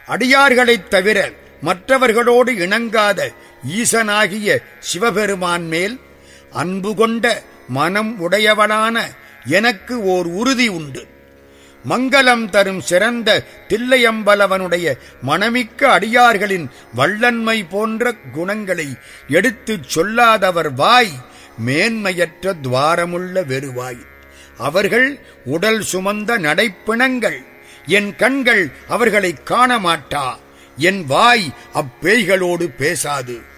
அடியார்களைத் தவிர மற்றவர்களோடு இணங்காத ஈசனாகிய சிவபெருமான் மேல் அன்பு கொண்ட மனம் உடையவனான எனக்கு ஓர் உறுதி உண்டு மங்களம் தரும் சிறந்த தில்லையம்பலவனுடைய மனமிக்க அடியார்களின் வல்லன்மை போன்ற குணங்களை எடுத்துச் சொல்லாதவர் வாய் மேன்மையற்ற துவாரமுள்ள வெறுவாய் அவர்கள் உடல் சுமந்த நடைப்பிணங்கள் என் கண்கள் அவர்களை காண மாட்டா என் வாய் அப்பேய்களோடு பேசாது